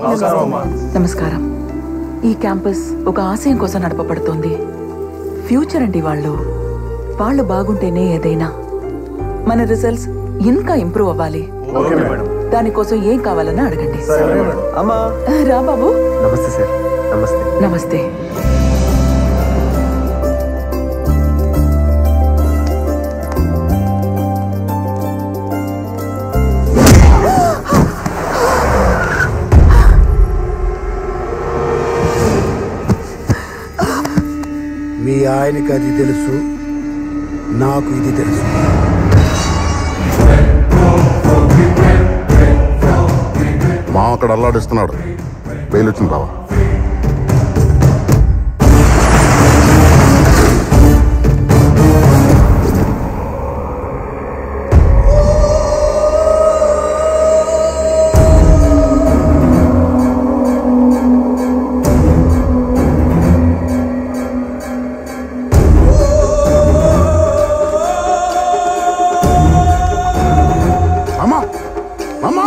నమస్కారం ఈ క్యాంపస్ ఒక ఆశయం కోసం నడపబడుతోంది ఫ్యూచర్ అండి వాళ్ళు వాళ్ళు బాగుంటేనే ఏదైనా మన రిజల్ట్స్ ఇంకా ఇంప్రూవ్ అవ్వాలి దానికోసం ఏం కావాలని అడగండి అమ్మా రా బాబు నమస్తే సార్ నమస్తే నమస్తే మీ ఆయనకి అది తెలుసు నాకు ఇది తెలుసు మా అక్కడ అల్లాడిస్తున్నాడు బెయిల్ వచ్చింది బావా అమ్మా అమ్మా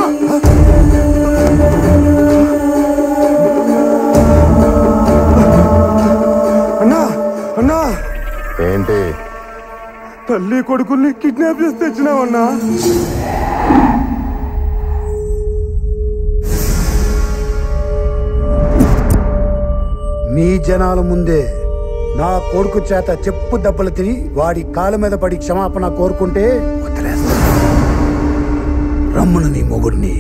అన్నా అన్నా ఏంటి తల్లి కొడుకుల్ని కిడ్నాప్ చేసి తెచ్చినావన్నా మీ జనాల ముందే నా కొడుకు చేత చెప్పు దెబ్బలు తిని వాడి కాళ్ళ మీద పడి క్షమాపణ కోరుకుంటే వదిలేస్తా రమ్మను నీ మొగుడిని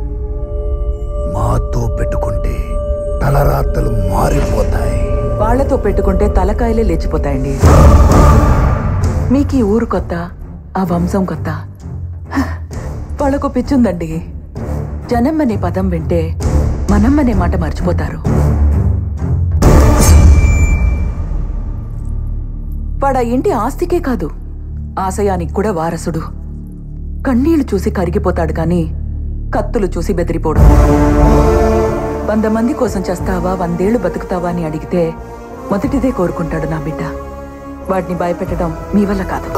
మాతో పెట్టుకుంటే తలరాతలు మారిపోతాయి వాళ్లతో పెట్టుకుంటే తలకాయలే లేచిపోతాయండి మీకు ఈ ఊరు కొత్త ఆ వంశం కొత్త హ, వాళ్ళకు పిచ్చుందండి జనం అనే పదం వింటే మనం అనే మాట మర్చిపోతారు వాడా ఇంటి ఆస్తికే కాదు ఆశయానికి కూడా వారసుడు కన్నీళ్లు చూసి కరిగిపోతాడు కానీ కత్తులు చూసి బెదిరిపోడు వంద మంది కోసం చేస్తావా వందేళ్లు బతుకుతావా అని అడిగితే మొదటిదే కోరుకుంటాడు నా బిడ్డ వాడిని భయపెట్టడం మీ వల్ల కాదు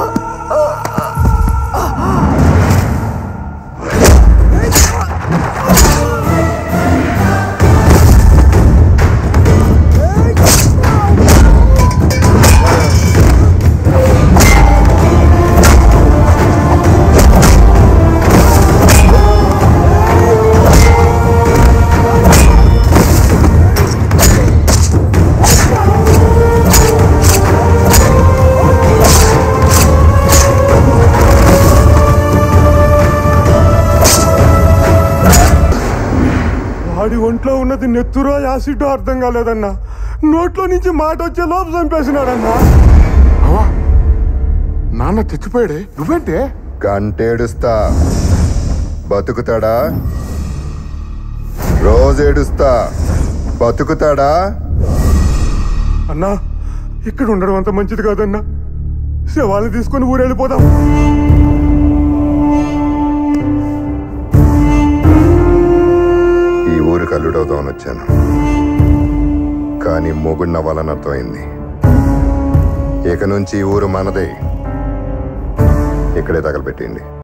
వాడి ఒంట్లో ఉన్నది నెత్తురో యాసిడో అర్థం కాలేదన్నా నోట్లో నుంచి మాట వచ్చే లోపు చంపేసినాడన్నా బావా నాన్న చచ్చిపోయాడే నువ్వేంటే గంటేడుస్తా బతుకుతాడా రోజేడుస్తా బతుకుతాడా అన్నా ఇక్కడ ఉండడం అంత మంచిది కాదన్నా శవాలను తీసుకొని ఊరెళ్ళిపోదాం ఈ ఊరికి అల్లుడవుదామని వచ్చాను కానీ మొగుడిన వలన అర్థమైంది ఇక నుంచి ఈ ఊరు మనదే ఇక్కడే తగలబెట్టింది